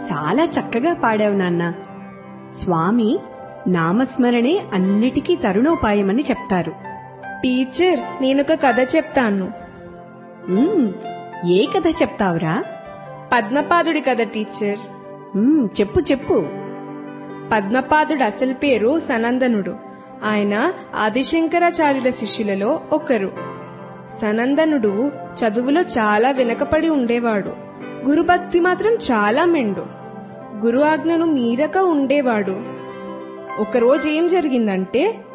చాలా చక్కగా పాడావు నాన్న స్వామి నామస్మరణే అన్నిటికీ తరుణోపాయమని చెప్తారు టీచర్ నేనొక కథ చెప్తాను ఉమ్, ఏ కథ చెప్తావురా పద్మపాదుడి కథ టీచర్ ఉమ్, చెప్పు చెప్పు పద్మపాదుడు అసలు పేరు సనందనుడు ఆయన ఆదిశంకరాచార్యుల శిష్యులలో ఒకరు సనందనుడు చదువులో చాలా వెనకపడి ఉండేవాడు గురుభక్తి మాత్రం చాలా మెండు గురు ఆజ్ఞను మీరక ఉండేవాడు ఒకరోజు ఏం జరిగిందంటే